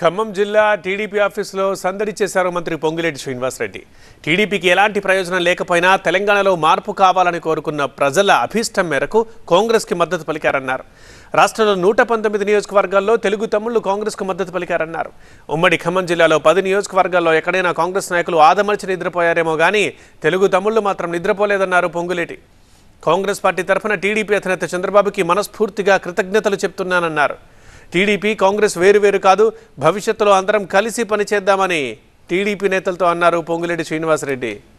ఖమ్మం జిల్లా టీడీపీ ఆఫీసులో సందడి చేశారు మంత్రి పొంగిరెడ్డి శ్రీనివాసరెడ్డి టీడీపీకి ఎలాంటి ప్రయోజనం లేకపోయినా తెలంగాణలో మార్పు కావాలని కోరుకున్న ప్రజల అభీష్టం మేరకు కాంగ్రెస్కి మద్దతు పలికారన్నారు రాష్ట్రంలో నూట పంతొమ్మిది నియోజకవర్గాల్లో తెలుగు తమ్ముళ్లు కాంగ్రెస్కు మద్దతు పలికారన్నారు ఉమ్మడి ఖమ్మం జిల్లాలో పది నియోజకవర్గాల్లో ఎక్కడైనా కాంగ్రెస్ నాయకులు ఆదమర్చి నిద్రపోయారేమో కానీ తెలుగు తమ్ముళ్లు మాత్రం నిద్రపోలేదన్నారు పొంగులేటి కాంగ్రెస్ పార్టీ తరఫున టీడీపీ అధినేత చంద్రబాబుకి మనస్ఫూర్తిగా కృతజ్ఞతలు చెప్తున్నానన్నారు టీడీపీ కాంగ్రెస్ వేరువేరు కాదు భవిష్యత్తులో అందరం కలిసి పనిచేద్దామని టీడీపీ నేతలతో అన్నారు పొంగులేటి శ్రీనివాసరెడ్డి